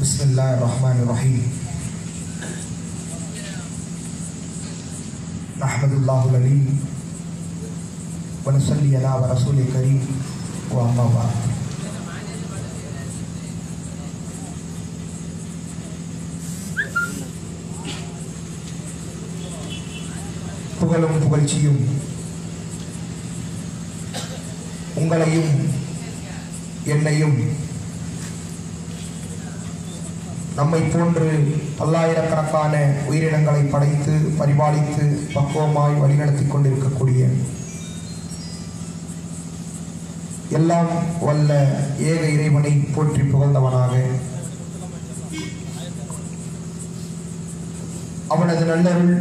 بسم الله الرحمن الرحيم نحمد الله العليم ونصلي على رسول الكريم وأما بعد புகழும் புகழ்ச்சியும் உங்களையும் என்னையும் நம்மை போன்று பல்லாயிரக்கணக்கான உயிரினங்களை படைத்து பரிபாலித்து பக்குவமாய் வழிநடத்தி கொண்டிருக்கக்கூடிய எல்லாம் வல்ல ஏக இறைவனை போற்றி புகழ்ந்தவனாக அவனது நல்லருள்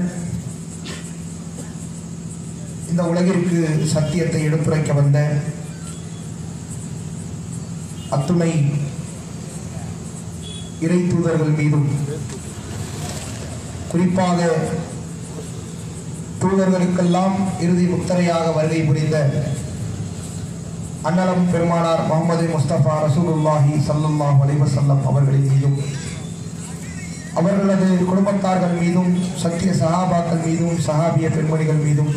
இந்த உலகிற்கு சத்தியத்தை எடுத்துரைக்க வந்த அத்துணை இறை தூதர்கள் மீதும் குறிப்பாக தூதர்களுக்கெல்லாம் இறுதி முத்தரையாக வருகை புரிந்த அன்னலம் பெருமானார் முகமது முஸ்தபா ரசூலுல்லாஹி ஸல்லல்லாஹு அலைஹி வஸல்லம் அவர்களின் மீதும் அவர்களது குடும்பத்தார்கள் மீதும் சத்திய சஹாபாக்கள் மீதும் சஹாபிய பெண்மணிகள் மீதும்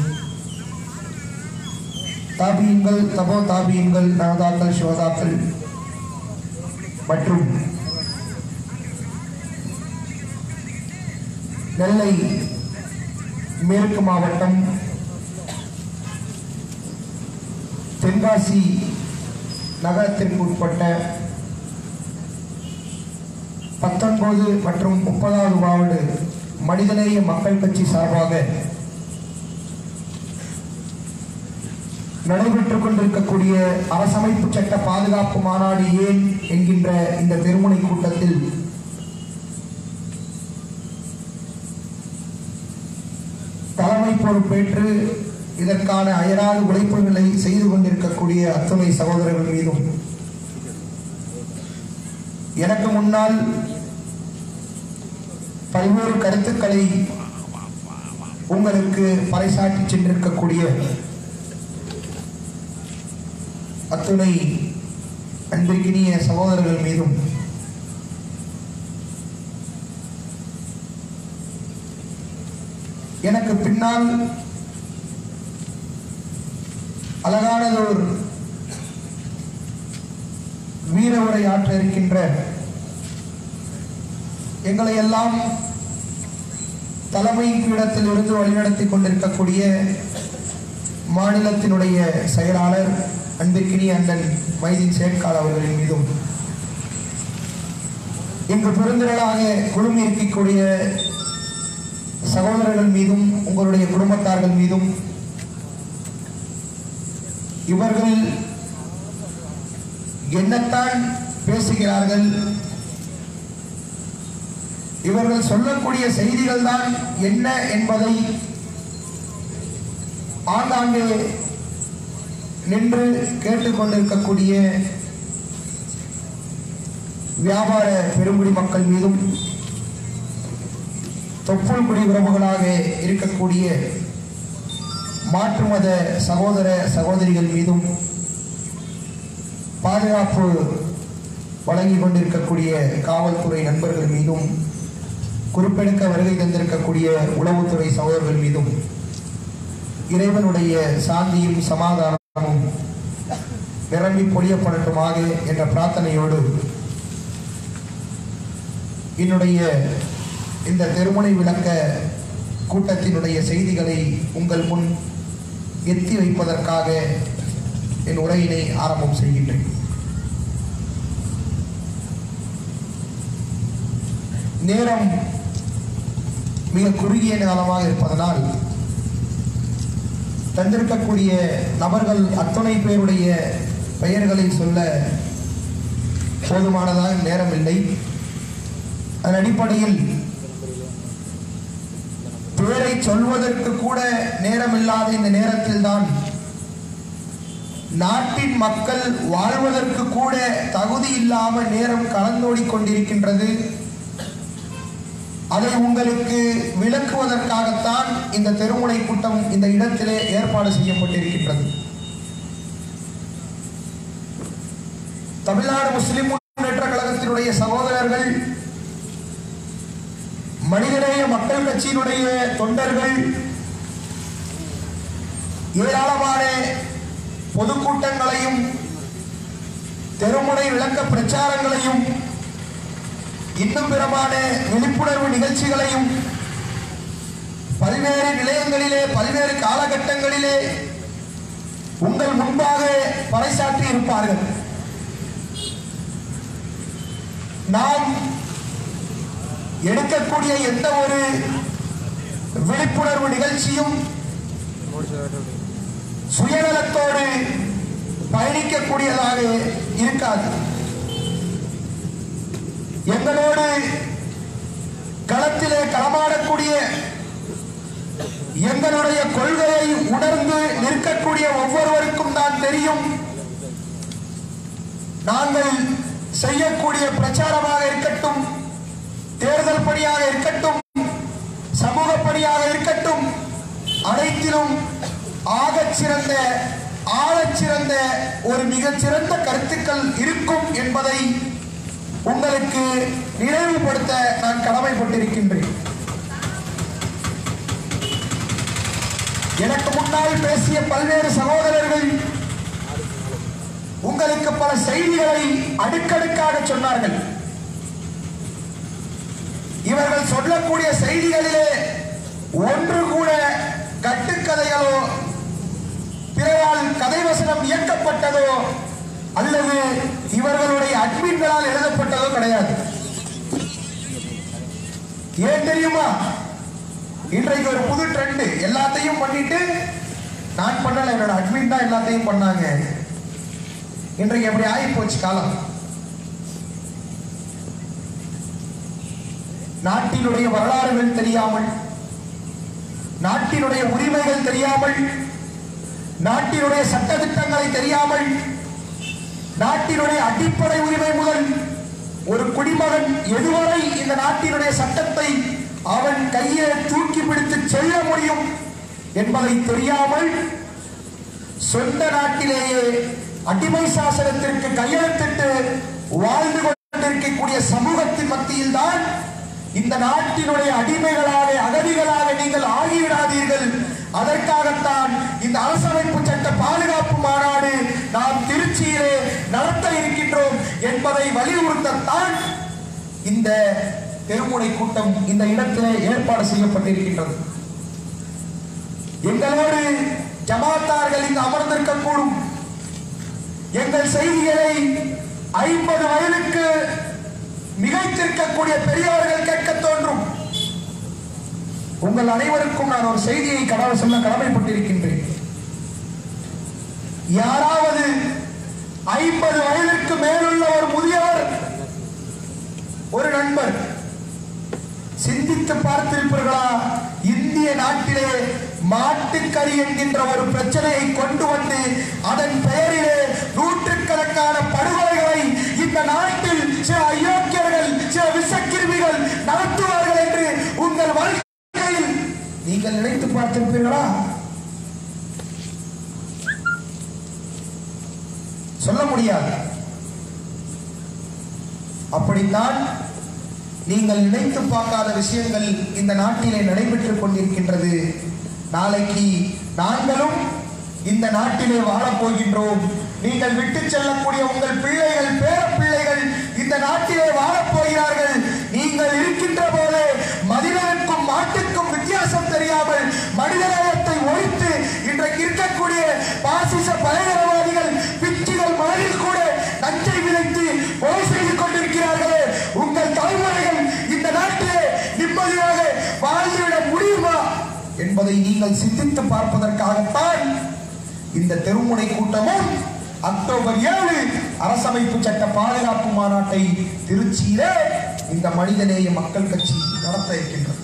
தாபியங்கள் தபோ தாபியங்கள் நாதாக்கள் சிவதாக்கள் மற்றும் நெல்லை மேற்கு மாவட்டம் தென்காசி நகரத்திற்கு உட்பட்ட பத்தொன்பது மற்றும் முப்பதாவது வார்டு மனிதநேய மக்கள் கட்சி சார்பாக நடைபெற்றுக் கொண்டிருக்கக்கூடிய அரசமைப்பு சட்ட பாதுகாப்பு மாநாடு ஏன் என்கின்ற இந்த திருமுனை கூட்டத்தில் தலைமை பொறுப்பேற்று இதற்கான அயராத உழைப்புகளை செய்து கொண்டிருக்கக்கூடிய அத்துணை சகோதரர்கள் மீதும் எனக்கு முன்னால் பல்வேறு கருத்துக்களை உங்களுக்கு பறைசாற்றி சென்றிருக்கக்கூடிய அத்துணை அன்பிற்கினிய சகோதரர்கள் மீதும் எனக்கு பின்னால் அழகானதோர் வீர உரை ஆற்ற இருக்கின்ற எங்களை எல்லாம் தலைமை பீடத்தில் இருந்து வழிநடத்தி கொண்டிருக்கக்கூடிய மாநிலத்தினுடைய செயலாளர் அன்பிற்கினிய அண்ணன் மைதீன் சேட்கால் அவர்களின் மீதும் இங்கு பெருந்திரளாக குழுமி இருக்கக்கூடிய சகோதரர்கள் மீதும் உங்களுடைய குடும்பத்தார்கள் மீதும் இவர்கள் என்னத்தான் பேசுகிறார்கள் இவர்கள் சொல்லக்கூடிய செய்திகள் தான் என்ன என்பதை ஆங்காங்கே நின்று கேட்டுக்கொண்டிருக்கக்கூடிய வியாபார பெருங்குடி மக்கள் மீதும் தொப்புள் குடி உறவுகளாக இருக்கக்கூடிய மாற்று மத சகோதர சகோதரிகள் மீதும் பாதுகாப்பு வழங்கி கொண்டிருக்கக்கூடிய காவல்துறை நண்பர்கள் மீதும் குறிப்பெடுக்க வருகை தந்திருக்கக்கூடிய உளவுத்துறை சகோதரர்கள் மீதும் இறைவனுடைய சாந்தியும் சமாதானமும் நிரம்பி பொழியப்படட்டுமாக என்ற பிரார்த்தனையோடு என்னுடைய இந்த திருமுனை விளக்க கூட்டத்தினுடைய செய்திகளை உங்கள் முன் எத்தி வைப்பதற்காக என் உரையினை ஆரம்பம் செய்கின்றேன் நேரம் மிக குறுகிய காலமாக இருப்பதனால் தந்திருக்கக்கூடிய நபர்கள் அத்துணை பேருடைய பெயர்களை சொல்ல போதுமானதாக நேரம் இல்லை அதன் அடிப்படையில் பேரை சொல்வதற்கு கூட நேரமில்லாத இந்த நேரத்தில் தான் நாட்டின் மக்கள் வாழ்வதற்கு கூட தகுதி இல்லாமல் நேரம் கலந்தோடிக் கொண்டிருக்கின்றது அதை உங்களுக்கு விளக்குவதற்காகத்தான் இந்த தெருமுனை கூட்டம் இந்த இடத்திலே ஏற்பாடு செய்யப்பட்டிருக்கின்றது தமிழ்நாடு முஸ்லிம் முன்னேற்ற கழகத்தினுடைய சகோதரர்கள் மக்கள் கட்சியினுடைய தொண்டர்கள் ஏராளமான பொதுக்கூட்டங்களையும் தெருமுனை விளக்க பிரச்சாரங்களையும் இன்னும் பிறமான விழிப்புணர்வு நிகழ்ச்சிகளையும் பல்வேறு நிலையங்களிலே பல்வேறு காலகட்டங்களிலே உங்கள் முன்பாக பறைசாற்றி இருப்பார்கள் நாம் எடுக்கக்கூடிய எந்த ஒரு விழிப்புணர்வு நிகழ்ச்சியும் சுயநலத்தோடு பயணிக்கக்கூடியதாக இருக்காது எங்களோடு களத்திலே களமாடக்கூடிய எங்களுடைய கொள்கையை உணர்ந்து நிற்கக்கூடிய ஒவ்வொருவருக்கும் தான் தெரியும் நாங்கள் செய்யக்கூடிய பிரச்சாரமாக இருக்கட்டும் தேர்தல் பணியாக இருக்கட்டும் சமூக பணியாக இருக்கட்டும் அனைத்திலும் ஆகச் சிறந்த ஆழச் சிறந்த ஒரு மிகச் சிறந்த கருத்துக்கள் இருக்கும் என்பதை உங்களுக்கு நினைவுபடுத்த நான் கடமைப்பட்டிருக்கின்றேன் எனக்கு முன்னால் பேசிய பல்வேறு சகோதரர்கள் உங்களுக்கு பல செய்திகளை அடுக்கடுக்காக சொன்னார்கள் இவர்கள் சொல்லக்கூடிய செய்திகளிலே ஒன்று கூட கட்டுக்கதைகளோ பிறரால் கதை வசனம் இயக்கப்பட்டதோ அல்லது இவர்களுடைய அட்மின்களால் எழுதப்பட்டதோ கிடையாது ஏன் தெரியுமா இன்றைக்கு ஒரு புது ட்ரெண்ட் எல்லாத்தையும் பண்ணிட்டு நான் பண்ணல என்னோட அட்மின் தான் எல்லாத்தையும் பண்ணாங்க இன்றைக்கு எப்படி ஆகி போச்சு காலம் நாட்டினுடைய வரலாறுகள் தெரியாமல் நாட்டினுடைய உரிமைகள் தெரியாமல் நாட்டினுடைய சட்டத்திட்டங்களை தெரியாமல் நாட்டினுடைய அடிப்படை உரிமை முதல் ஒரு குடிமகன் எதுவரை இந்த நாட்டினுடைய சட்டத்தை அவன் கையை தூக்கி பிடித்து செல்ல முடியும் என்பதை தெரியாமல் சொந்த நாட்டிலேயே அடிமை சாசனத்திற்கு கையெழுத்திட்டு வாழ்ந்து கொண்டிருக்கக்கூடிய சமூகத்தின் மத்தியில் தான் இந்த நாட்டினுடைய அடிமைகளாக அகதிகளாக நீங்கள் ஆகிவிடாதீர்கள் அதற்காகத்தான் இந்த அரசமைப்பு சட்ட பாதுகாப்பு மாநாடு நாம் திருச்சியிலே நடத்த இருக்கின்றோம் என்பதை வலியுறுத்தத்தான் இந்த தெருமுனை கூட்டம் இந்த இடத்திலே ஏற்பாடு செய்யப்பட்டிருக்கின்றது எங்களோடு ஜமாத்தார்கள் இங்கு அமர்ந்திருக்கக்கூடும் எங்கள் செய்திகளை ஐம்பது வயதுக்கு மிகைத்திருக்கக்கூடிய பெரியவர்கள் கேட்க தோன்றும் உங்கள் அனைவருக்கும் நான் ஒரு செய்தியை கடவுள் சொல்ல கடமைப்பட்டிருக்கின்றேன் யாராவது ஐம்பது வயதிற்கு மேலுள்ள ஒரு முதியவர் ஒரு நண்பர் சிந்தித்து பார்த்திருப்பீர்களா இந்திய நாட்டிலே மாட்டுக்கறி என்கின்ற ஒரு பிரச்சனையை கொண்டு வந்து அதன் பெயரிலே நூற்றுக்கணக்கான படுகொலைகளை இந்த நாட்டில் சில அயோக்கியர்கள் சில விஷக்கிருமிகள் நடத்துவார்கள் என்று உங்கள் வாழ்க்கையில் நீங்கள் நினைத்து பார்த்திருப்பீர்களா சொல்ல முடியாது அப்படித்தான் நீங்கள் நினைத்து பார்க்காத விஷயங்கள் இந்த நாட்டிலே நடைபெற்றுக் கொண்டிருக்கின்றது நாளைக்கு நாங்களும் இந்த நாட்டிலே வாழப் போகின்றோம் நீங்கள் விட்டு செல்லக்கூடிய உங்கள் பிள்ளைகள் பேர பிள்ளைகள் இந்த நாட்டிலே வாழப் போகிறார்கள் நீங்கள் இருக்கின்ற போது மனிதனுக்கும் மாட்டுக்கும் வித்தியாசம் தெரியாமல் மனிதநேயத்தை ஒழித்து இன்றைக்கு இருக்கக்கூடிய பாசிச பயங்கரவாதிகள் பிச்சுகள் மனதில் கூட நஞ்சை விதைத்து கொலை செய்து கொண்டிருக்கிறார்களே உங்கள் தலைமுறைகள் இந்த நாட்டிலே நிம்மதியாக வாழ்ந்துவிட முடியுமா என்பதை நீங்கள் சிந்தித்து பார்ப்பதற்காகத்தான் இந்த தெருமுனை கூட்டமும் அக்டோபர் ஏழு அரசமைப்பு சட்ட பாதுகாப்பு மாநாட்டை திருச்சியிலே இந்த மனிதநேய மக்கள் கட்சி நடத்த இருக்கின்றது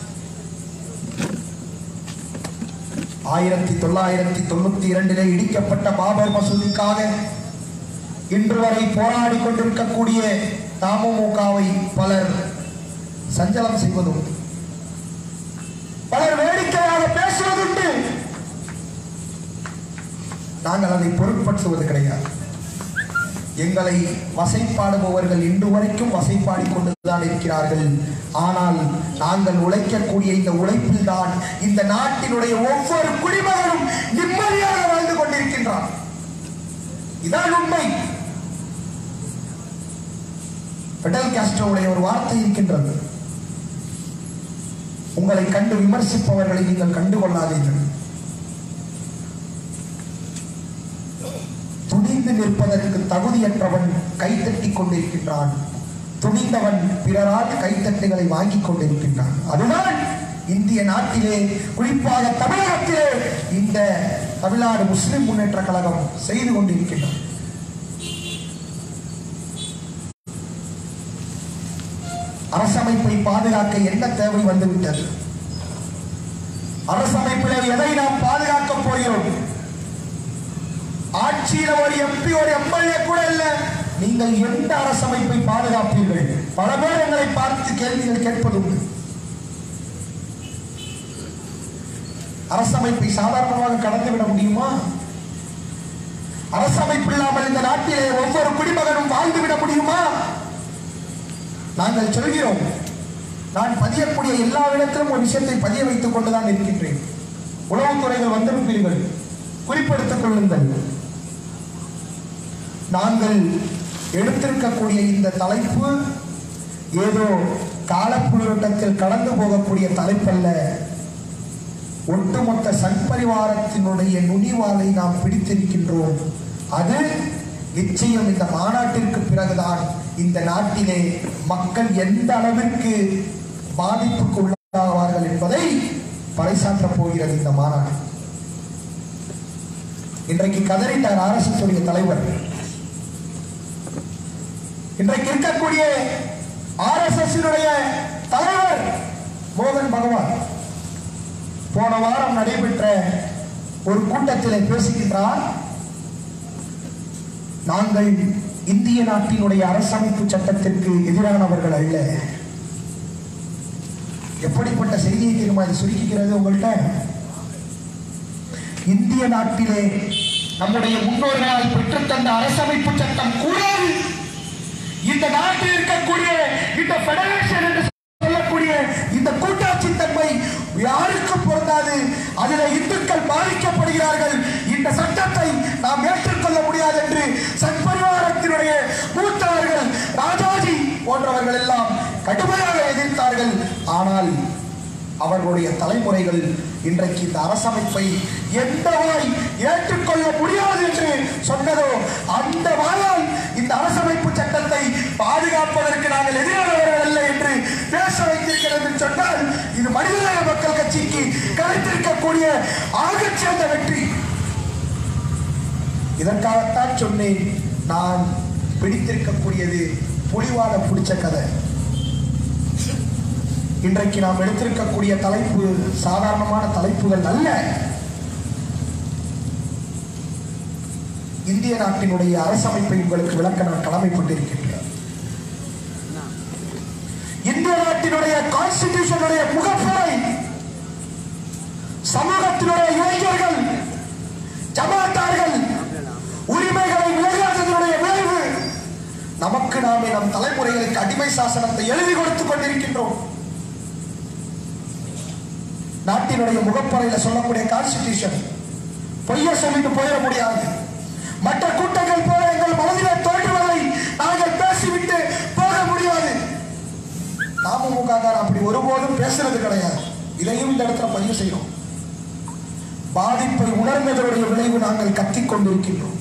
ஆயிரத்தி தொள்ளாயிரத்தி தொண்ணூத்தி இரண்டிலே இடிக்கப்பட்ட பாபர் மசூதிக்காக இன்று வரை போராடி கொண்டிருக்கக்கூடிய தமுமுகவை பலர் சஞ்சலம் செய்வதும் பலர் வேடிக்கையாக பேசுவதுண்டு நாங்கள் அதை பொருட்படுத்துவது கிடையாது எங்களை வசைப்பாடுபவர்கள் இன்று வரைக்கும் வசைப்பாடி கொண்டுதான் இருக்கிறார்கள் ஆனால் நாங்கள் உழைக்கக்கூடிய இந்த உழைப்பில் தான் இந்த நாட்டினுடைய ஒவ்வொரு குடிமகனும் நிம்மதியாக வாழ்ந்து கொண்டிருக்கின்றான் இதான் உண்மை பெடல் காஸ்ட்ரோவுடைய ஒரு வார்த்தை இருக்கின்றது உங்களை கண்டு விமர்சிப்பவர்களை நீங்கள் கண்டுகொள்ளாதீர்கள் துணிந்து நிற்பதற்கு தகுதியற்றவன் கைத்தட்டிக் கொண்டிருக்கின்றான் துணிந்தவன் பிறரால் கைத்தட்டுகளை வாங்கிக் கொண்டிருக்கின்றான் அதுதான் இந்திய நாட்டிலே குறிப்பாக தமிழகத்திலே இந்த தமிழ்நாடு முஸ்லிம் முன்னேற்ற கழகம் செய்து கொண்டிருக்கின்றான் அரசமைப்பை பாதுகாக்க என்ன தேவை வந்துவிட்டது அரசமைப்பிலே எதை நாம் பாதுகாக்க போகிறோம் ஆட்சியில ஒரு எம்பி ஒரு எம்எல்ஏ கூட இல்ல நீங்கள் எந்த அரசமைப்பை பாதுகாப்பீர்கள் பல பேர் எங்களை பார்த்து கேள்விகள் கேட்பதுண்டு அரசமைப்பை சாதாரணமாக கடந்து விட முடியுமா அரசமைப்பு இல்லாமல் இந்த நாட்டிலே ஒவ்வொரு குடிமகனும் வாழ்ந்து விட முடியுமா நாங்கள் சொல்கிறோம் நான் பதியக்கூடிய எல்லா இடத்திலும் ஒரு விஷயத்தை பதிய வைத்துக் கொண்டுதான் இருக்கின்றேன் உளவுத்துறைகள் வந்திருப்பீர்கள் குறிப்பெடுத்துக் கொள்ளுங்கள் நாங்கள் எடுத்திருக்கக்கூடிய இந்த தலைப்பு ஏதோ காலப்புழக்கத்தில் கடந்து போகக்கூடிய தலைப்பல்ல ஒட்டுமொத்த சண்பரிவாரத்தினுடைய நுனிவாலை நாம் பிடித்திருக்கின்றோம் அது நிச்சயம் இந்த மாநாட்டிற்கு பிறகுதான் இந்த நாட்டிலே மக்கள் எந்த அளவிற்கு பாதிப்புக்கு உள்ளாவார்கள் என்பதை பறைசாற்றப் போகிறது இந்த மாநாடு இன்றைக்கு கதறிட்டார் ஆர்எஸ்எஸ் உடைய தலைவர் இன்றைக்கு இருக்கக்கூடிய ஆர்எஸ்எஸ் தலைவர் மோகன் பகவான் போன வாரம் நடைபெற்ற ஒரு கூட்டத்தில் பேசுகின்றார் நாங்கள் இந்திய நாட்டினுடைய அரசமைப்பு சட்டத்திற்கு எதிரானவர்கள் அல்ல எப்படிப்பட்ட செய்தியை தெரியுமா இது சுருக்கிக்கிறது உங்கள்கிட்ட இந்திய நாட்டிலே நம்முடைய முன்னோர்களால் பெற்றுத்தந்த அரசமைப்பு சட்டம் கூடாது இந்த நாட்டில் இருக்கக்கூடிய இந்த பெடரேஷன் என்று சொல்லக்கூடிய இந்த கூட்டாட்சி தன்மை யாருக்கு பொருந்தாது அதில் இந்துக்கள் பாதிக்கப்படுகிறார்கள் இந்த சட்டத்தை நாம் ஏற்றுக்கொள்ள முடியாது என்று சத்பரிவாரத்தினுடைய மூத்தவர்கள் ராஜாஜி போன்றவர்கள் எல்லாம் கடுமையாக எதிர்த்தார்கள் ஆனால் அவர்களுடைய தலைமுறைகள் இன்றைக்கு இந்த அரசமைப்பை எந்த வாய் ஏற்றுக்கொள்ள முடியாது என்று சொன்னதோ அந்த வாயால் இந்த அரசமைப்பு சட்டத்தை பாதுகாப்பதற்கு நாங்கள் எதிரானவர்கள் அல்ல என்று பேச வைத்திருக்கிறது என்று சொன்னால் இது மனிதநேய மக்கள் கட்சிக்கு கிடைத்திருக்கக்கூடிய ஆகச் சிறந்த வெற்றி இதற்காகத்தான் சொன்னேன் நான் பிடித்திருக்கக்கூடியது புலிவால பிடிச்ச கதை இன்றைக்கு நாம் எடுத்திருக்கக்கூடிய தலைப்பு சாதாரணமான தலைப்புகள் அல்ல இந்திய நாட்டினுடைய அரசமைப்பை உங்களுக்கு விளக்க நான் கடமைப்பட்டிருக்கின்றேன் இந்திய நாட்டினுடைய கான்ஸ்டிடியூஷனுடைய முகப்புரை சமூகத்தினுடைய இளைஞர்கள் ஜமாத்தார்கள் உரிமைகளை விளையாடுவதனுடைய விளைவு நமக்கு நாமே நம் தலைமுறைகளுக்கு அடிமை சாசனத்தை எழுதி கொடுத்துக் கொண்டிருக்கின்றோம் நாட்டினுடைய முகப்பறையில சொல்லக்கூடிய கான்ஸ்டிடியூஷன் பொய்ய சொல்லிட்டு போயிட முடியாது மற்ற கூட்டங்கள் போல எங்கள் மனதிலே தோன்றுவதை நாங்கள் பேசிவிட்டு போக முடியாது நாமமுக அப்படி ஒருபோதும் பேசுறது கிடையாது இதையும் இந்த இடத்துல பதிவு செய்யறோம் பாதிப்பை உணர்ந்ததனுடைய விளைவு நாங்கள் கத்திக் கொண்டிருக்கின்றோம்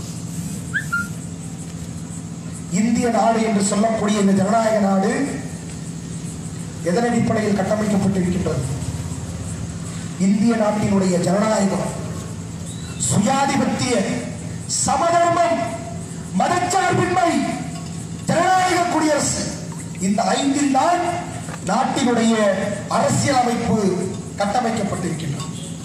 இந்திய நாடு என்று சொல்லக்கூடிய இந்த ஜனநாயக நாடு எதன் அடிப்படையில் கட்டமைக்கப்பட்டிருக்கின்றது இந்திய நாட்டினுடைய ஜனநாயகம் சுயாதிபத்திய சமதர்மம் மதச்சார்பின்மை ஜனநாயக குடியரசு இந்த ஐந்தில் தான் நாட்டினுடைய அரசியல் அமைப்பு கட்டமைக்கப்பட்டிருக்கின்றது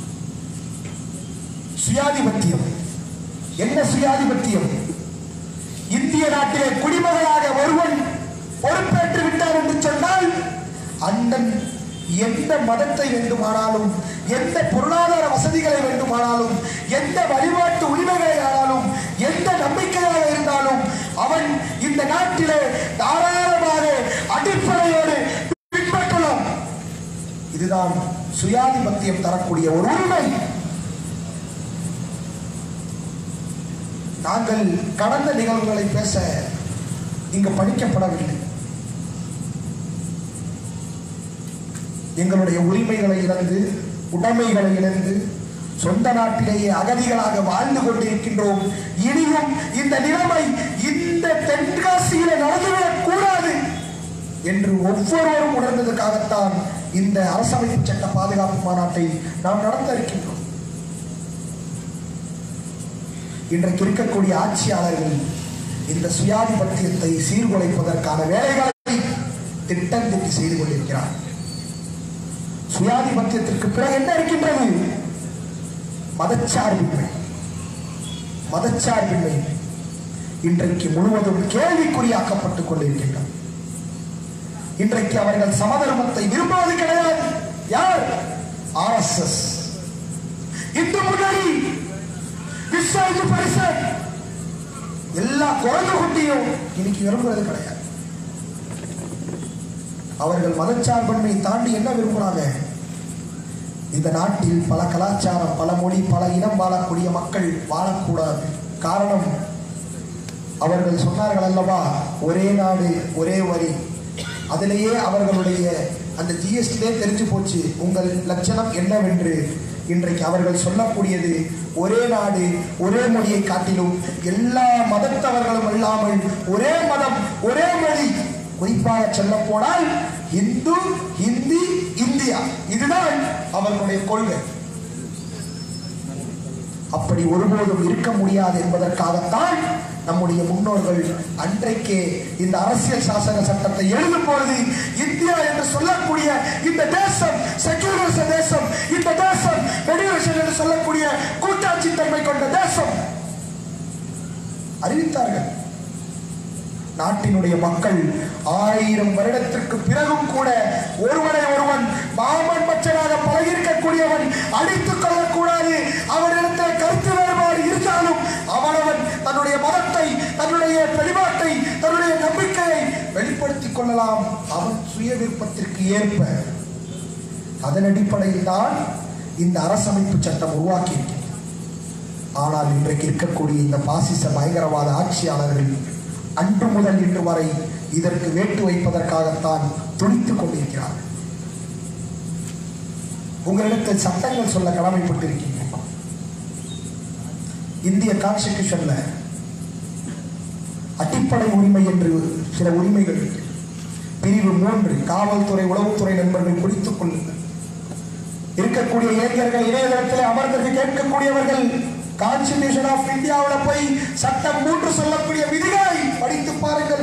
சுயாதிபத்தியம் என்ன சுயாதிபத்தியம் இந்திய நாட்டிலே குடிமகனாக ஒருவன் பொறுப்பேற்று விட்டார் என்று சொன்னால் அண்ணன் எந்த மதத்தை வேண்டுமானாலும் எந்த பொருளாதார வசதிகளை வேண்டுமானாலும் எந்த வழிபாட்டு உரிமைகளை ஆனாலும் எந்த நம்பிக்கையாக இருந்தாலும் இந்த நாட்டிலே தாராளமாக அடிப்படையோடு பின்பற்றலாம் இதுதான் சுயாதிபத்தியம் தரக்கூடிய ஒரு உரிமை நாங்கள் கடந்த நிகழ்வுகளை பேச இங்கு பணிக்கப்படவில்லை எங்களுடைய உரிமைகளை இழந்து உடைமைகளை இழந்து சொந்த நாட்டிலேயே அகதிகளாக வாழ்ந்து கொண்டிருக்கின்றோம் இனியும் இந்த நிலைமை இந்த தென்காசியில நடந்துவிடக் கூடாது என்று ஒவ்வொருவரும் உணர்ந்ததுக்காகத்தான் இந்த அரசமைப்பு சட்ட பாதுகாப்பு மாநாட்டை நாம் நடத்த இருக்கின்றோம் இன்றைக்கு இருக்கக்கூடிய ஆட்சியாளர்கள் இந்த சுயாதிபத்தியத்தை சீர்குலைப்பதற்கான வேலைகளை திட்டம் திட்டி செய்து கொண்டிருக்கிறார் சுயாதிபத்தியத்திற்கு பிறகு என்ன இருக்கின்றது மதச்சார்பின்மை மதச்சார்பின்மை இன்றைக்கு முழுவதும் கேள்விக்குறியாக்கப்பட்டுக் கொண்டிருக்கின்றன இன்றைக்கு அவர்கள் சமதர்மத்தை விரும்புவது கிடையாது யார் ஆர் எஸ் எஸ் இந்து முன்னணி விஸ்வ இந்து பரிஷத் எல்லா குழந்தை குட்டியும் இன்னைக்கு விரும்புறது கிடையாது அவர்கள் மதச்சார்பன்மை தாண்டி என்ன விரும்புறாங்க இந்த நாட்டில் பல கலாச்சாரம் பல மொழி பல இனம் வாழக்கூடிய மக்கள் வாழக்கூடாது காரணம் அவர்கள் சொன்னார்கள் அல்லவா ஒரே நாடு ஒரே வரி அதிலேயே அவர்களுடைய அந்த ஜிஎஸ்டிலே தெரிஞ்சு போச்சு உங்கள் லட்சணம் என்னவென்று இன்றைக்கு அவர்கள் சொல்லக்கூடியது ஒரே நாடு ஒரே மொழியை காட்டிலும் எல்லா மதத்தவர்களும் இல்லாமல் ஒரே மதம் ஒரே மொழி குறிப்பாக சொல்ல போனால் இந்து ஹிந்தி இந்தியா இதுதான் அவர்களுடைய கொள்கை அப்படி ஒருபோதும் இருக்க முடியாது என்பதற்காகத்தான் நம்முடைய முன்னோர்கள் அன்றைக்கே இந்த அரசியல் சாசன சட்டத்தை எழுதும் பொழுது இந்தியா என்று சொல்லக்கூடிய இந்த தேசம் செக்யூலரிச தேசம் இந்த தேசம் ஃபெடரேஷன் என்று சொல்லக்கூடிய கூட்டாட்சி தன்மை கொண்ட தேசம் அறிவித்தார்கள் நாட்டினுடைய மக்கள் ஆயிரம் வருடத்திற்கு பிறகும் கூட ஒருவனை ஒருவன் மாமன் மச்சனாக பழகியிருக்கக்கூடியவன் அடித்துக் கொள்ளக்கூடாது அவனிடத்தில் கருத்து வேறுபாடு இருந்தாலும் அவனவன் தன்னுடைய மதத்தை தன்னுடைய வெளிப்பாட்டை தன்னுடைய நம்பிக்கையை வெளிப்படுத்திக் கொள்ளலாம் அவன் சுய விருப்பத்திற்கு ஏற்ப அதன் அடிப்படையில் தான் இந்த அரசமைப்பு சட்டம் உருவாக்கி ஆனால் இன்றைக்கு இருக்கக்கூடிய இந்த பாசிச பயங்கரவாத ஆட்சியாளர்கள் அன்று முதல் இன்று வரை இதற்கு வேட்டு வைப்பதற்காகத்தான் துடித்துக் கொண்டிருக்கிறார் உங்களிடத்தில் சட்டங்கள் சொல்ல கடமைப்பட்டிருக்கின்றன இந்திய கான்ஸ்டிடியூஷன்ல அடிப்படை உரிமை என்று சில உரிமைகள் இருக்கு. பிரிவு மூன்று காவல்துறை உளவுத்துறை நண்பர்கள் குடித்துக் கொள்ளுங்கள் இருக்கக்கூடிய இளைஞர்கள் இணையதளத்தில் அமர்ந்து கேட்கக்கூடியவர்கள் கான்ஸ்டிடியூஷன் ஆஃப் இந்தியாவுல போய் சட்டம் மூன்று சொல்லக்கூடிய விதிகளை படித்து பாருங்கள்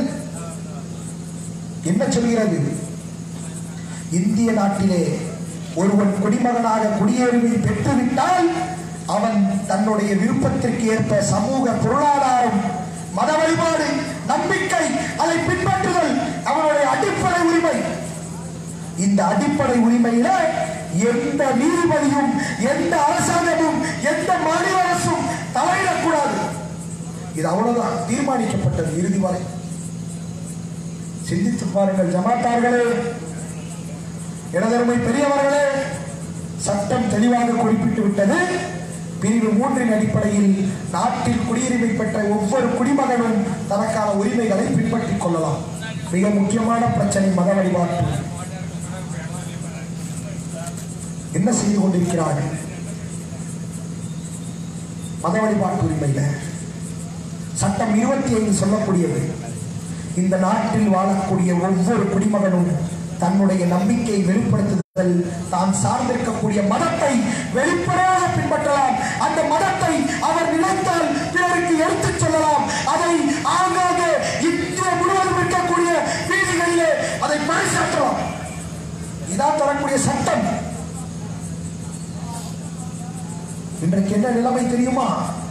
என்ன சொல்கிறது இந்திய நாட்டிலே ஒருவன் குடிமகனாக குடியுரிமை பெற்றுவிட்டால் அவன் தன்னுடைய விருப்பத்திற்கு ஏற்ப சமூக பொருளாதாரம் மத வழிபாடு நம்பிக்கை அதை பின்பற்றுதல் அவனுடைய அடிப்படை உரிமை இந்த அடிப்படை உரிமையில எந்த நீதிபதியும் எந்த அரசாங்கமும் எந்த மாநில அரசும் தலையிடக்கூடாது இது அவ்வளவுதான் தீர்மானிக்கப்பட்டது இறுதி வரை சிந்தித்து பாருங்கள் ஜமாத்தார்களே இடதருமை பெரியவர்களே சட்டம் தெளிவாக குறிப்பிட்டு விட்டது பிரிவு மூன்றின் அடிப்படையில் நாட்டில் குடியுரிமை பெற்ற ஒவ்வொரு குடிமகனும் தனக்கான உரிமைகளை பின்பற்றிக் கொள்ளலாம் மிக முக்கியமான பிரச்சனை மத வழிபாட்டு என்ன செய்து கொண்டிருக்கிறார்கள் மத வழிபாட்டு உரிமையில சட்டம் இருபத்தி ஐந்து சொல்லக்கூடியது இந்த நாட்டில் வாழக்கூடிய ஒவ்வொரு குடிமகனும் தன்னுடைய நம்பிக்கையை வெளிப்படுத்துதல் தான் சார்ந்திருக்கக்கூடிய மதத்தை வெளிப்படையாக பின்பற்றலாம் அந்த மதத்தை அவர் நினைத்தால் பிறருக்கு எடுத்துச் சொல்லலாம் அதை ஆங்காங்கே இந்தியா முழுவதும் இருக்கக்கூடிய வீதிகளிலே அதை பறைசாற்றலாம் இதான் தரக்கூடிய சட்டம் இன்றைக்கு என்ன நிலைமை தெரியுமா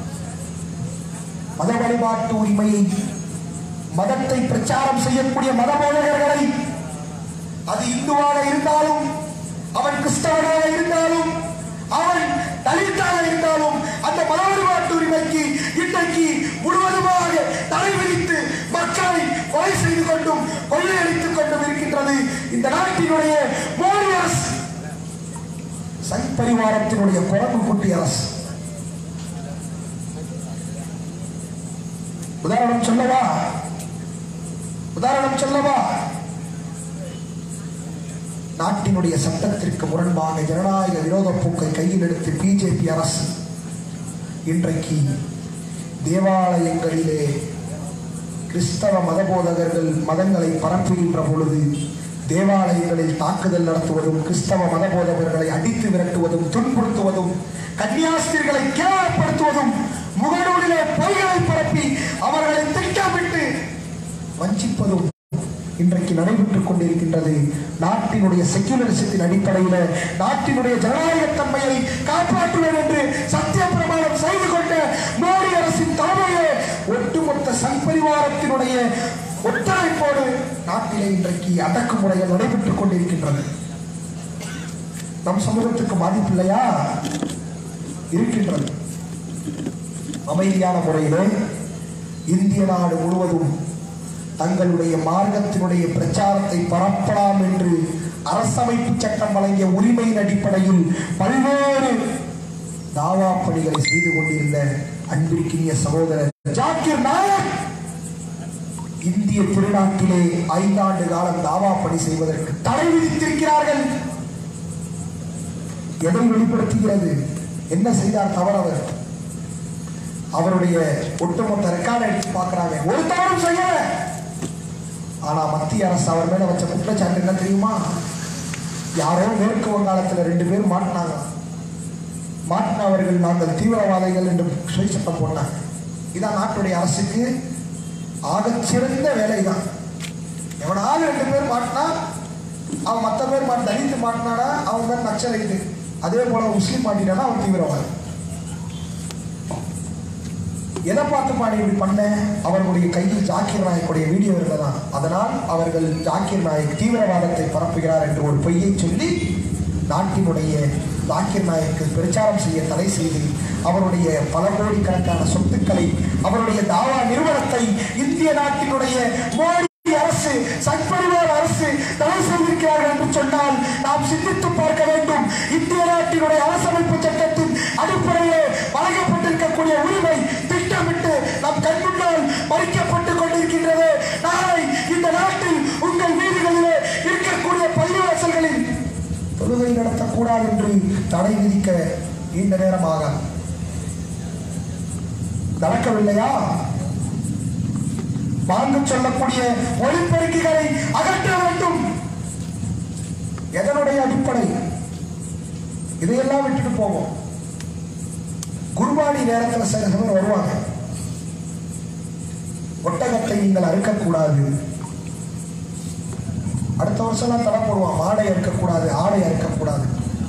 மத வழிபாட்டு உரிமையை மதத்தை பிரச்சாரம் செய்யக்கூடிய மத போதகர்களை அது இந்துவாக இருந்தாலும் அவன் கிறிஸ்தவனாக இருந்தாலும் அவன் தலித்தாக இருந்தாலும் அந்த மத வழிபாட்டு உரிமைக்கு இன்றைக்கு முழுவதுமாக தடை விதித்து மக்களை கொலை செய்து கொண்டும் கொள்ளையடித்துக் கொண்டும் இருக்கின்றது இந்த நாட்டினுடைய மோடி அரசு சங் பரிவாரத்தினுடைய குரங்கு குட்டி அரசு உதாரணம் சொல்லவா உதாரணம் சொல்லவா நாட்டினுடைய சட்டத்திற்கு முரண்பாக ஜனநாயக விரோத போக்கை கையில் எடுத்து பிஜேபி அரசு இன்றைக்கு தேவாலயங்களிலே கிறிஸ்தவ மதபோதகர்கள் மதங்களை பரப்புகின்ற பொழுது தேவாலயங்களில் தாக்குதல் நடத்துவதும் கிறிஸ்தவ மதபோதகர்களை அடித்து விரட்டுவதும் துன்புறுத்துவதும் கன்னியாஸ்திரிகளை கேவலப்படுத்துவதும் முகநூலிலே பொய்களை பரப்பி அவர்களை திட்டமிட்டு வஞ்சிப்பதும் இன்றைக்கு நடைபெற்றுக் கொண்டிருக்கின்றது நாட்டினுடைய செக்யூலரிசத்தின் அடிப்படையில் நாட்டினுடைய ஜனநாயக தன்மையை காப்பாற்றுவேன் என்று சத்திய பிரமாணம் செய்து கொண்ட மோடி அரசின் தலைமையே ஒட்டுமொத்த சங்பரிவாரத்தினுடைய ஒத்துழைப்போடு நாட்டிலே இன்றைக்கு அடக்குமுறைகள் நடைபெற்றுக் கொண்டிருக்கின்றது நம் சமூகத்துக்கு பாதிப்பு இல்லையா இருக்கின்றது அமைதியான முறையிலே இந்திய நாடு முழுவதும் தங்களுடைய மார்க்கத்தினுடைய பிரச்சாரத்தை பரப்பலாம் என்று அரசமைப்பு சட்டம் வழங்கிய உரிமையின் அடிப்படையில் பல்வேறு தாவா பணிகளை செய்து கொண்டிருந்த அன்பிற்கினிய சகோதரர் ஜாக்கிர் நாயக் இந்திய திருநாட்டிலே ஐந்தாண்டு காலம் தாவா பணி செய்வதற்கு தடை விதித்திருக்கிறார்கள் எதை வெளிப்படுத்துகிறது என்ன செய்தார் தவறவர் அவருடைய ஒட்டுமொத்த ரெக்கார்டு எடுத்து பார்க்கறாங்க ஒரு தவறும் செய்யல ஆனா மத்திய அரசு அவர் மேல வச்ச குற்றச்சாட்டு என்ன தெரியுமா யாரோ மேற்கு வங்காளத்துல ரெண்டு பேர் மாட்டினாங்க மாட்டினவர்கள் நாங்கள் தீவிரவாதிகள் என்று சொல்லி சட்டம் போட்டாங்க இதான் நாட்டுடைய அரசுக்கு ஆகச்சிறந்த வேலைதான் எவனாவது ரெண்டு பேர் மாட்டினா அவன் மற்ற பேர் மாட்டு தலித்து மாட்டினானா அவன் பேர் நக்சலைட்டு அதே போல முஸ்லீம் மாட்டினானா அவன் தீவிரவாதி எதை பார்த்து பாடி இப்படி பண்ண அவர்களுடைய கையில் ஜாக்கிர் நாயக்குடைய வீடியோ இருந்ததான் அதனால் அவர்கள் ஜாக்கிர் நாயக் தீவிரவாதத்தை பரப்புகிறார் என்று ஒரு பொய்யை சொல்லி நாட்டினுடைய ஜாக்கிர் நாயக்கு பிரச்சாரம் செய்ய தடை செய்து அவருடைய பல கோடிக்கணக்கான சொத்துக்களை அவருடைய தாவா நிறுவனத்தை இந்திய நாட்டினுடைய மோடி அரசு சட்பரிவார் அரசு தடை செய்திருக்கிறார்கள் என்று சொன்னால் நாம் சிந்தித்து பார்க்க வேண்டும் இந்திய நாட்டினுடைய அரசமைப்பு சட்டத்தின் அடிப்படையிலே வழங்கப்பட்டிருக்கக்கூடிய உரிமை திட்டமிட்டு நம் கண் முன்னால் மறிக்கப்பட்டுக் கொண்டிருக்கின்றது நாளை இந்த நாட்டில் உங்கள் வீடுகளிலே இருக்கக்கூடிய பள்ளிவாசல்களில் தொழுகை நடத்தக்கூடாது என்று தடை விதிக்க நீண்ட நேரமாக நடக்கவில்லையா வாங்க சொல்லக்கூடிய ஒளிப்பெருக்கிகளை அகற்ற வேண்டும் எதனுடைய அடிப்படை இதையெல்லாம் விட்டுட்டு போவோம் குருபானி நேரத்தில் சில சமயம் வருவாங்க ஒட்டகத்தை நீங்கள் அறுக்கக்கூடாது அடுத்த வருஷம்லாம் தடை போடுவான் மாடை அறுக்கக்கூடாது ஆடை அறுக்கக்கூடாது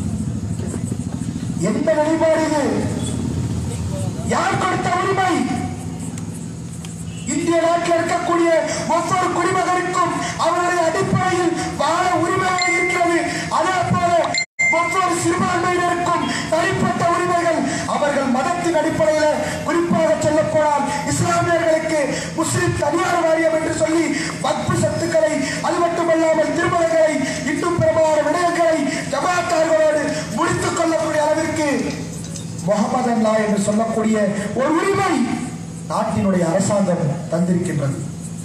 எந்த நிலைப்பாடு இது யார் கொடுத்த உரிமை இந்திய நாட்டில் இருக்கக்கூடிய ஒவ்வொரு குடிமகனுக்கும் அவருடைய அடிப்படையில் வாழ உரிமையாக இருக்கிறது அதே போல ஒவ்வொரு சிறுபான்மையினருக்கும் தனிப்பட்ட உரிமைகள் அவர்கள் மதத்தின் அடிப்படையில் குறிப்பாக சொல்ல போனால் இஸ்லாமியர்களுக்கு முஸ்லிம் தனியார் வாரியம் என்று சொல்லி வக்பு சொத்துக்களை அது மட்டுமல்லாமல் திருமணங்களை இன்னும் பிரமாண விடயங்களை ஜமாத்தார்களோடு முடித்துக் கொள்ளக்கூடிய அளவிற்கு முகமது அல்லா என்று சொல்லக்கூடிய ஒரு உரிமை நாட்டினுடைய அரசாங்கம் தந்திருக்கின்றது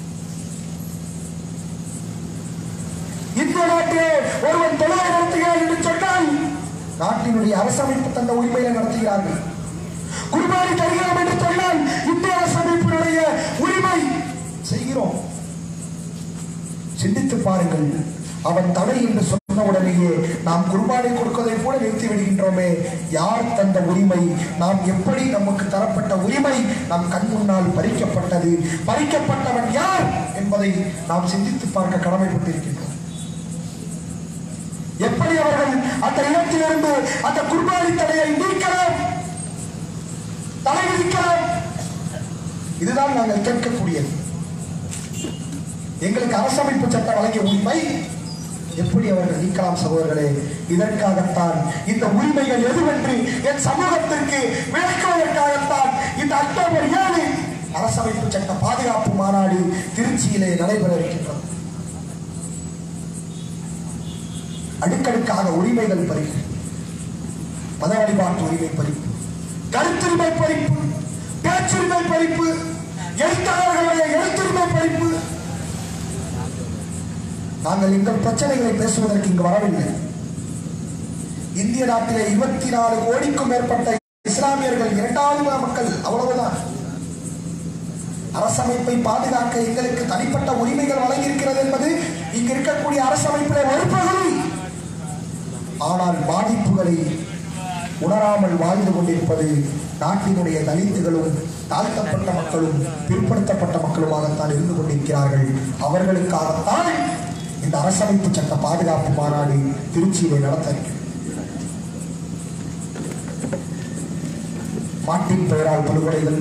இந்த நாட்டிலே ஒருவன் தொழிலை நடத்துகிறார் என்று சொன்னால் நாட்டினுடைய அரசமைப்பு தந்த உரிமையை நடத்துகிறார்கள் குர்பானி தருகிறோம் என்று சொன்னால் இந்திய அரசமைப்பினுடைய உரிமை செய்கிறோம் சிந்தித்து பாருங்கள் அவன் தடை என்று சொன்ன உடனேயே நாம் குர்பானை கொடுப்பதை போல நிறுத்தி விடுகின்றோமே யார் தந்த உரிமை நாம் எப்படி நமக்கு தரப்பட்ட உரிமை நம் கண் முன்னால் பறிக்கப்பட்டது பறிக்கப்பட்டவன் யார் என்பதை நாம் சிந்தித்து பார்க்க கடமைப்பட்டிருக்கின்றோம் எப்படி அவர்கள் அந்த இடத்திலிருந்து அந்த குர்பானி தடையை நீக்கலாம் தடை விதிக்கலாம் இதுதான் நாங்கள் கேட்கக்கூடியது எங்களுக்கு அரசமைப்பு சட்டம் வழங்கிய உரிமை எப்படி அவர்கள் நீக்கலாம் சகோதரர்களே இதற்காகத்தான் இந்த உரிமைகள் எதுவென்று என் சமூகத்திற்கு விளக்குவதற்காகத்தான் இந்த அக்டோபர் ஏழு அரசமைப்பு சட்ட பாதுகாப்பு மாநாடு திருச்சியிலே நடைபெற இருக்கின்றது அடுக்கடுக்காக உரிமைகள் பறிப்பு மத வழிபாட்டு உரிமை பறிப்பு கருத்துரிமை பறிப்பு பேச்சுரிமை பறிப்பு எழுத்தாளர்களுடைய எழுத்துரிமை பறிப்பு நாங்கள் எங்கள் பிரச்சனைகளை பேசுவதற்கு இங்கு வரவில்லை இந்திய நாட்டிலே இருபத்தி நாலு கோடிக்கும் மேற்பட்ட இஸ்லாமியர்கள் இரண்டாவது மக்கள் அவ்வளவுதான் அரசமைப்பை பாதுகாக்க எங்களுக்கு தனிப்பட்ட உரிமைகள் வழங்கியிருக்கிறது என்பது இங்கு இருக்கக்கூடிய அரசமைப்பிலே ஒரு பகுதி ஆனால் பாதிப்புகளை உணராமல் வாழ்ந்து கொண்டிருப்பது நாட்டினுடைய தலித்துகளும் தாழ்த்தப்பட்ட மக்களும் பிற்படுத்தப்பட்ட மக்களுமாகத்தான் இருந்து கொண்டிருக்கிறார்கள் அவர்களுக்காகத்தான் இந்த அரசமைப்பு சட்ட பாதுகாப்பு மாநாடு திருச்சியிலே நடத்த இருக்கிறது மாட்டின் பெயரால் படுகொலைகள்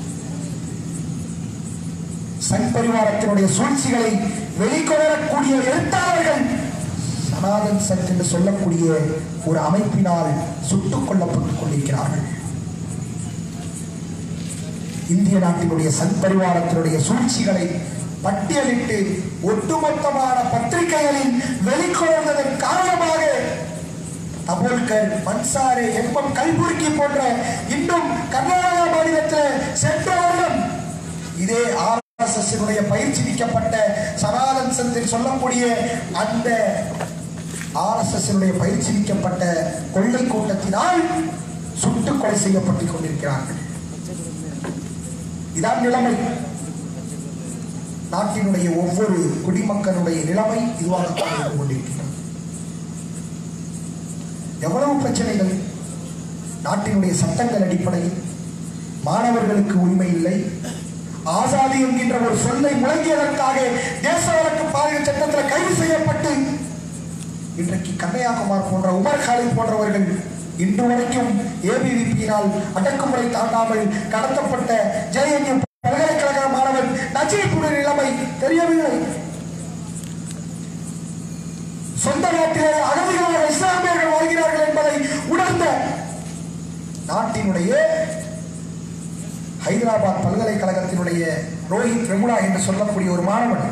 சங் பரிவாரத்தினுடைய சூழ்ச்சிகளை வெளிக்கொணரக்கூடிய எழுத்தாளர்கள் சனாதன் சங் என்று சொல்லக்கூடிய ஒரு அமைப்பினால் சுட்டுக் கொல்லப்பட்டுக் கொண்டிருக்கிறார்கள் இந்திய நாட்டினுடைய சங் பரிவாரத்தினுடைய சூழ்ச்சிகளை பட்டியலிட்டு ஒட்டுமொத்தமான பத்திரிகைகளில் வெளிக்கொணர்ந்ததன் காரணமாக தபோல்கர் பன்சாரே எம்எம் கல்புர்கி போன்ற இன்னும் கர்நாடகா மாநிலத்தில் சென்ற வருடம் இதே ஆர்எஸ்எஸ் பயிற்சிவிக்கப்பட்ட சனாதன் சந்தில் சொல்லக்கூடிய அந்த ஆர்எஸ்எஸ் பயிற்சிவிக்கப்பட்ட கொள்ளை கூட்டத்தினால் சுட்டுக் கொலை செய்யப்பட்டுக் கொண்டிருக்கிறார்கள் இதான் நிலைமை நாட்டினுடைய ஒவ்வொரு குடிமக்களுடைய நிலைமை இதுவாகத்தான் இருந்து கொண்டிருக்கிறது எவ்வளவு பிரச்சனைகள் நாட்டினுடைய சட்டங்கள் அடிப்படையில் மாணவர்களுக்கு உரிமை இல்லை ஆசாதி என்கின்ற ஒரு சொல்லை முழங்கியதற்காக தேச வழக்கு பாலியல் சட்டத்தில் கைது செய்யப்பட்டு இன்றைக்கு கண்ணையாகுமார் போன்ற உமர் காலித் போன்றவர்கள் இன்று வரைக்கும் ஏபிவிபியினால் அடக்குமுறை தாண்டாமல் கடத்தப்பட்ட ஜேஎன்யூ பல்கலைக்கழக மாணவன் நஜீபுடைய நிலைமை தெரியவில்லை சொந்த நாட்டிலே அகதிகளாக இஸ்லாமியர்கள் வாழ்கிறார்கள் என்பதை உணர்ந்த நாட்டினுடைய ஹைதராபாத் பல்கலைக்கழகத்தினுடைய ரோஹித் வெமுலா என்று சொல்லக்கூடிய ஒரு மாணவன்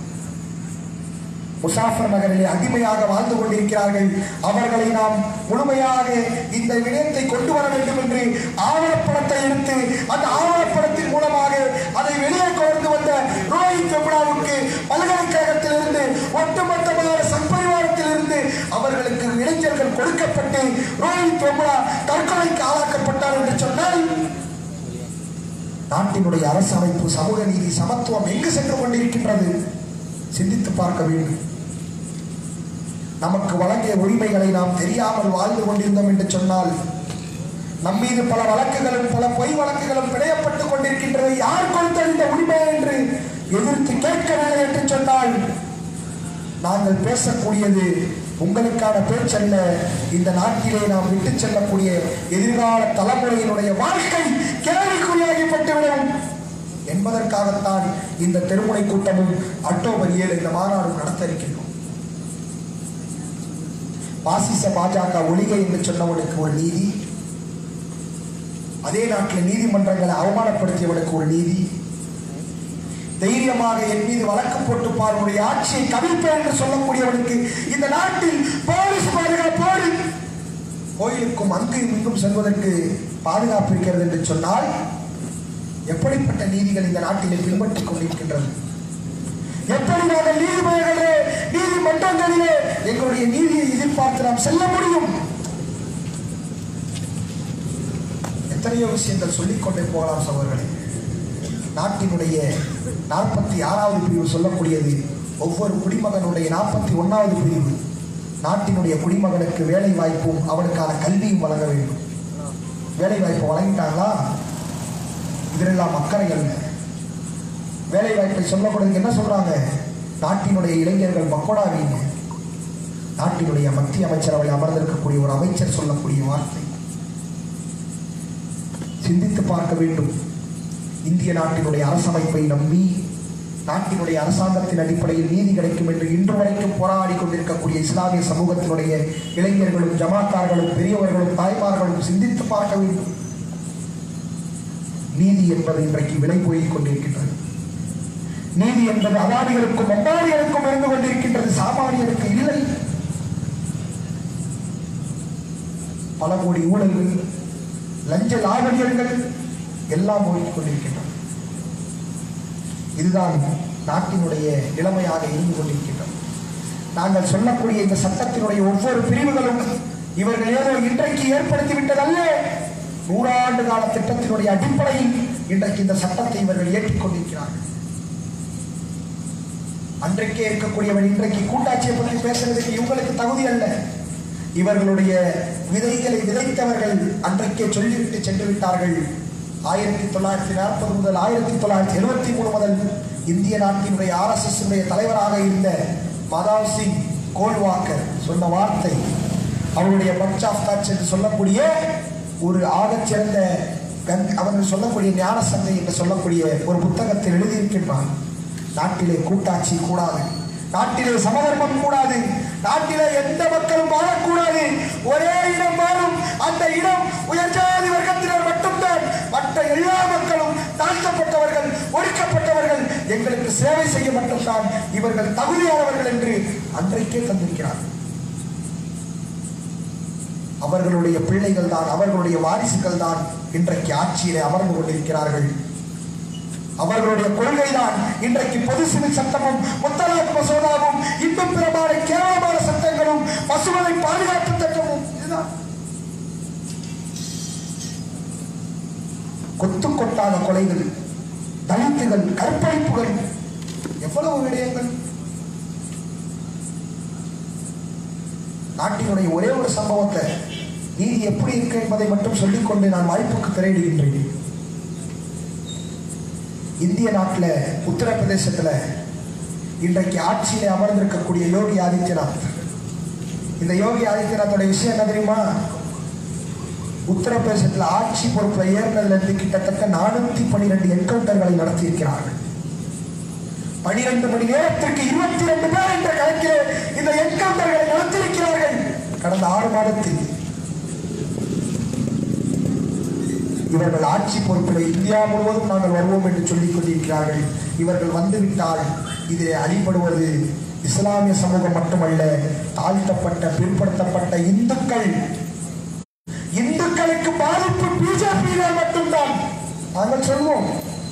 முசாஃபர் நகரிலே அடிமையாக வாழ்ந்து கொண்டிருக்கிறார்கள் அவர்களை நாம் முழுமையாக இந்த விடயத்தை கொண்டு வர வேண்டும் என்று ஆவணப்படத்தை எடுத்து அந்த ஆவணப்படத்தின் மூலமாக அதை வெளியே கொண்டு வந்த ரோஹித் வெமுலாவுக்கு பல்கலைக்கழகத்திலிருந்து ஒட்டுமொத்தமான சம்பரிவாரத்திலிருந்து அவர்களுக்கு இளைஞர்கள் கொடுக்கப்பட்டு ரோஹித் வெமுலா தற்கொலைக்கு ஆளாக்கப்பட்டார் என்று சொன்னால் நாட்டினுடைய அரசமைப்பு சமூக நீதி சமத்துவம் எங்கு சென்று கொண்டிருக்கின்றது சிந்தித்து பார்க்க வேண்டும் நமக்கு வழங்கிய உரிமைகளை நாம் தெரியாமல் வாழ்ந்து கொண்டிருந்தோம் என்று சொன்னால் நம் மீது பல வழக்குகளும் பல பொய் வழக்குகளும் பிணையப்பட்டுக் கொண்டிருக்கின்றது யார் கொடுத்த இந்த உரிமை என்று எதிர்த்து கேட்கவில்லை என்று சொன்னால் நாங்கள் பேசக்கூடியது உங்களுக்கான பேச்சல்ல இந்த நாட்டிலே நாம் விட்டு செல்லக்கூடிய எதிர்கால தலைமுறையினுடைய வாழ்க்கை கேள்விக்குறியாகிப்பட்டுவிடும் என்பதற்காகத்தான் இந்த தெருமுனை கூட்டமும் அக்டோபர் ஏழு இந்த மாநாடும் நடத்த இருக்கின்றோம் பாசிச பாஜக ஒளிகை என்று சொன்னவனுக்கு ஒரு நீதி அதே நாட்டில் நீதிமன்றங்களை அவமானப்படுத்தியவனுக்கு ஒரு நீதி தைரியமாக என் மீது வழக்கு போட்டு பாருடைய ஆட்சியை கவிழ்ப்பேன் என்று சொல்லக்கூடியவனுக்கு இந்த நாட்டில் போலீஸ் பாதுகாப்போடு கோயிலுக்கும் அங்கும் இங்கும் செல்வதற்கு பாதுகாப்பு இருக்கிறது என்று சொன்னால் எப்படிப்பட்ட நீதிகள் இந்த நாட்டிலே பின்பற்றிக் கொண்டிருக்கின்றது எப்படி நாங்கள் நீதிமன்றங்களே நீதிமன்றங்களிலே எங்களுடைய நீதியை எதிர்பார்த்து நாம் செல்ல முடியும் எத்தனையோ விஷயங்கள் சொல்லிக்கொண்டே போகலாம் சகோதரர்களே நாட்டினுடைய நாற்பத்தி ஆறாவது பிரிவு சொல்லக்கூடியது ஒவ்வொரு குடிமகனுடைய நாற்பத்தி ஒன்னாவது பிரிவு நாட்டினுடைய குடிமகனுக்கு வேலை வாய்ப்பும் அவனுக்கான கல்வியும் வழங்க வேண்டும் வேலை வாய்ப்பு வழங்கிட்டாங்களா இதெல்லாம் அக்கறை அல்ல வேலை வாய்ப்பை சொல்லக்கூடாது என்ன சொல்றாங்க நாட்டினுடைய இளைஞர்கள் மக்கோடாவீங்க நாட்டினுடைய மத்திய அமைச்சரவை அமர்ந்திருக்கக்கூடிய ஒரு அமைச்சர் சொல்லக்கூடிய வார்த்தை சிந்தித்து பார்க்க வேண்டும் இந்திய நாட்டினுடைய அரசமைப்பை நம்பி நாட்டினுடைய அரசாங்கத்தின் அடிப்படையில் நீதி கிடைக்கும் என்று இன்று வரைக்கும் போராடி கொண்டிருக்கக்கூடிய இஸ்லாமிய சமூகத்தினுடைய இளைஞர்களும் ஜமாத்தார்களும் பெரியவர்களும் தாய்மார்களும் சிந்தித்து பார்க்க வேண்டும் நீதி என்பது இன்றைக்கு விலை போய் கொண்டிருக்கின்றது நீதி என்பது அதானிகளுக்கும் அம்பானிகளுக்கும் இருந்து கொண்டிருக்கின்றது சாமானியருக்கு இல்லை பல கோடி ஊழல்கள் லஞ்ச லாவணியங்கள் எல்லாம் ஓடிக் கொண்டிருக்கின்றன இதுதான் நாட்டினுடைய நிலைமையாக இருந்து கொண்டிருக்கின்றது நாங்கள் சொல்லக்கூடிய இந்த சட்டத்தினுடைய ஒவ்வொரு பிரிவுகளும் இவர்கள் ஏதோ இன்றைக்கு ஏற்படுத்திவிட்டதல்ல நூறாண்டு கால திட்டத்தினுடைய அடிப்படையில் இன்றைக்கு இந்த சட்டத்தை இவர்கள் ஏற்றிக் கொண்டிருக்கிறார்கள் அன்றைக்கே இருக்கக்கூடியவன் இன்றைக்கு கூட்டாட்சியை பற்றி பேசுறதுக்கு இவங்களுக்கு தகுதி அல்ல இவர்களுடைய விதைகளை விதைத்தவர்கள் அன்றைக்கே சொல்லிவிட்டு சென்று விட்டார்கள் ஆயிரத்தி தொள்ளாயிரத்தி நாற்பது முதல் ஆயிரத்தி தொள்ளாயிரத்தி எழுபத்தி மூணு முதல் இந்திய நாட்டினுடைய ஆர்எஸ்எஸ் தலைவராக இருந்த மாதாவ் சிங் கோல்வாக்கர் சொன்ன வார்த்தை அவருடைய பஞ்ச் ஆஃப் தாட்ஸ் என்று சொல்லக்கூடிய ஒரு ஆகச் சிறந்த கங் அவர்கள் சொல்லக்கூடிய ஞான சந்தை என்று சொல்லக்கூடிய ஒரு புத்தகத்தில் எழுதியிருக்கின்றான் நாட்டிலே கூட்டாட்சி கூடாது நாட்டிலே சமதர்மம் கூடாது நாட்டிலே எந்த மக்களும் வாழக்கூடாது ஒரே இடம் வாழும் அந்த இடம் உயர்ஜாதி வர்க்கத்தினர் மட்டும்தான் மற்ற எல்லா மக்களும் தாழ்த்தப்பட்டவர்கள் ஒடுக்கப்பட்டவர்கள் எங்களுக்கு சேவை செய்ய மட்டும்தான் இவர்கள் தகுதியானவர்கள் என்று அன்றைக்கே தந்திருக்கிறார்கள் அவர்களுடைய பிள்ளைகள் தான் அவர்களுடைய வாரிசுகள் தான் இன்றைக்கு ஆட்சியிலே அமர்ந்து கொண்டிருக்கிறார்கள் அவர்களுடைய கொள்கைதான் இன்றைக்கு பொது சிவில் சட்டமும் முத்தலாக் மசோதாவும் இன்னும் பிறமான கேவலமான சட்டங்களும் பசுமலை பாதுகாப்பு சட்டமும் இதுதான் கொத்து கொட்டாத கொலைகள் தலித்துகள் கற்பழிப்புகள் எவ்வளவு விடயங்கள் நாட்டினுடைய ஒரே ஒரு சம்பவத்தை நீதி எப்படி இருக்கு என்பதை மட்டும் சொல்லிக்கொண்டு நான் வாய்ப்புக்கு திரையிடுகின்றேன் இந்திய நாட்டில் உத்தரப்பிரதேசத்தில் இன்றைக்கு ஆட்சியிலே அமர்ந்திருக்கக்கூடிய யோகி ஆதித்யநாத் இந்த யோகி ஆதித்யநாத்தோட விஷயம் என்ன தெரியுமா உத்தரப்பிரதேசத்தில் ஆட்சி பொறுப்பில் ஏறினதுல இருந்து கிட்டத்தட்ட நானூத்தி பனிரெண்டு என்கவுண்டர்களை நடத்தியிருக்கிறார்கள் பனிரெண்டு மணி நேரத்திற்கு இருபத்தி ரெண்டு பேர் என்ற கணக்கில் இந்த என்கவுண்டர்களை நடத்தியிருக்கிறார்கள் கடந்த ஆறு மாதத்தில் இவர்கள் ஆட்சி பொறுப்பில் இந்தியா முழுவதும் நாங்கள் வருவோம் என்று சொல்லிக் கொண்டிருக்கிறார்கள் இவர்கள் வந்துவிட்டால் இதில் அடிபடுவது இஸ்லாமிய சமூகம் மட்டுமல்ல தாழ்த்தப்பட்ட பிற்படுத்தப்பட்ட இந்துக்கள் இந்துக்களுக்கு பாதிப்பு பிஜேபியினர் மட்டும்தான் நாங்கள் சொல்வோம்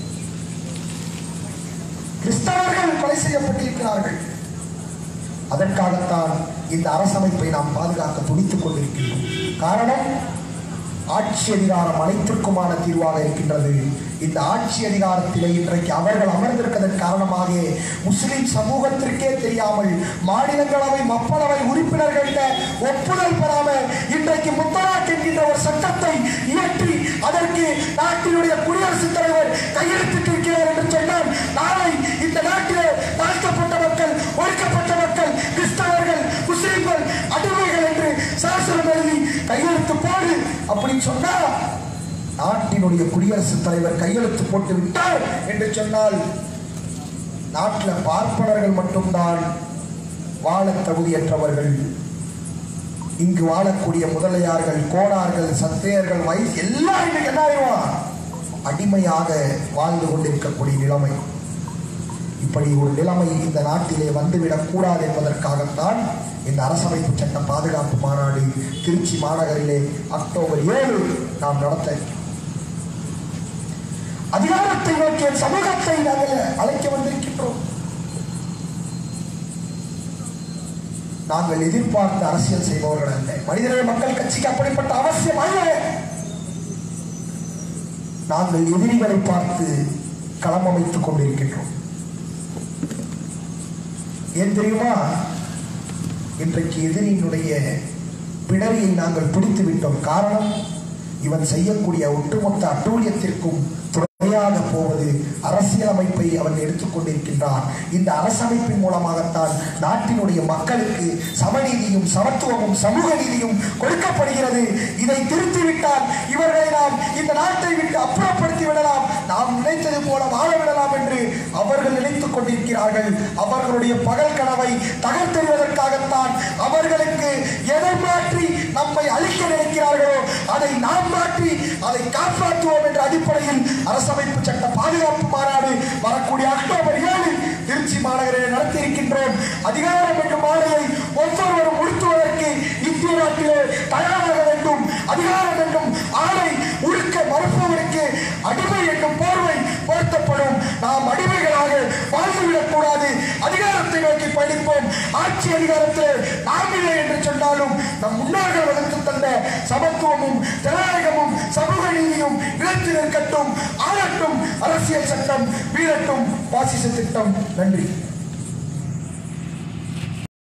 கிறிஸ்தவர்கள் கொலை செய்யப்பட்டிருக்கிறார்கள் அதற்காகத்தான் இந்த அரசமைப்பை நாம் பாதுகாக்க துடித்துக் கொண்டிருக்கின்றோம் காரணம் ஆட்சி அதிகாரம் அனைத்திற்குமான தீர்வாக இருக்கின்றது இந்த ஆட்சி அதிகாரத்திலே இன்றைக்கு அவர்கள் அமர்ந்திருப்பதன் காரணமாக முஸ்லிம் சமூகத்திற்கே தெரியாமல் மாநிலங்களவை மக்களவை உறுப்பினர்கள்ட்ட ஒப்புதல் பெறாமல் இன்றைக்கு முத்தலாக் என்கின்ற ஒரு சட்டத்தை இயற்றி அதற்கு நாட்டினுடைய குடியரசுத் தலைவர் கையெழுத்திட்டிருக்கிறார் என்று சொன்னால் நாளை இந்த நாட்டிலே தாழ்த்தப்பட்ட மக்கள் ஒடுக்கப்பட்ட மக்கள் கிறிஸ்தவர்கள் முஸ்லிம்கள் அடிமைகள் என்று சாசனம் எழுதி கையெழுத்து போடு அப்படின்னு சொன்னா நாட்டினுடைய குடியரசுத் தலைவர் கையெழுத்து போட்டு விட்டார் என்று சொன்னால் நாட்டில் பார்ப்பனர்கள் மட்டும்தான் வாழ தகுதியற்றவர்கள் இங்கு வாழக்கூடிய முதலையார்கள் கோணார்கள் சத்திரியர்கள் வயசு எல்லாரும் இன்னைக்கு என்ன ஆயிடுவான் அடிமையாக வாழ்ந்து கொண்டிருக்கக்கூடிய நிலைமை இப்படி ஒரு நிலைமை இந்த நாட்டிலே வந்துவிடக் கூடாது என்பதற்காகத்தான் இந்த அரசமைப்பு சட்ட பாதுகாப்பு மாநாடு திருச்சி மாநகரிலே அக்டோபர் ஏழு நாம் நடத்த இருக்கிறோம். அதிகாரத்தை நோக்கிய சமூகத்தை நாங்கள் அழைக்க வந்திருக்கின்றோம் நாங்கள் எதிர்பார்த்து அரசியல் செய்பவர்கள் அல்ல மனிதநேய மக்கள் கட்சிக்கு அப்படிப்பட்ட அவசியம் அல்ல நாங்கள் எதிரிகளை பார்த்து களம் அமைத்துக் கொண்டிருக்கின்றோம் ஏன் தெரியுமா இன்றைக்கு எதிரியினுடைய பிடரியை நாங்கள் பிடித்து விட்டோம் காரணம் இவன் செய்யக்கூடிய ஒட்டுமொத்த அட்டூழியத்திற்கும் துணையாக போவது அரசியலமைப்பை அவன் எடுத்துக்கொண்டிருக்கின்றான் இந்த அரசமைப்பின் மூலமாகத்தான் நாட்டினுடைய மக்களுக்கு சமநீதியும் சமத்துவமும் சமூக நீதியும் கொடுக்கப்படுகிறது இதை திருத்திவிட்டால் இவர்களை நாம் இந்த நாட்டை விட்டு அப்புறப்படுத்தி விடலாம் நாம் நினைத்தது போல வாழ விடலாம் என்று அவர்கள் நினைத்துக் கொண்டிருக்கிறார்கள் அவர்களுடைய பகல் கனவை தகர்த்தெறிவதற்காகத்தான் அவர்களுக்கு எதை மாற்றி நம்மை அழிக்க நினைக்கிறார்களோ அதை நாம் மாற்றி அதை காப்பாற்றுவோம் என்ற அடிப்படையில் அரசமைப்பு சட்ட பாதுகாப்பு மாநாடு வரக்கூடிய அக்டோபர் ஏழு திருச்சி மாநகரில் நடத்தி இருக்கின்றோம் அதிகாரம் என்னும் மாலையை ஒவ்வொருவரும் உடுத்துவதற்கு இந்திய நாட்டிலே தயாராக வேண்டும் அதிகாரம் என்னும் ஆணை உடுக்க மறுப்பவருக்கு அடிமை என்னும் போர்வை போர்த்தப்படும் நாம் அடிமைகளாக வாழ்ந்துவிடக் கூடாது அதிகாரத்தை நோக்கி பயணிப்போம் ஆட்சி அதிகாரத்தில் நாம் இல்லை என்று சொன்னாலும் நம் முன்னோர்கள் வகுத்து தந்த சமத்துவமும் ஜனநாயகமும் சமூக நீதியும் நிலைத்து நிற்கட்டும் ஆளட்டும் அரசியல் சட்டம் வீழட்டும் பாசிச திட்டம் நன்றி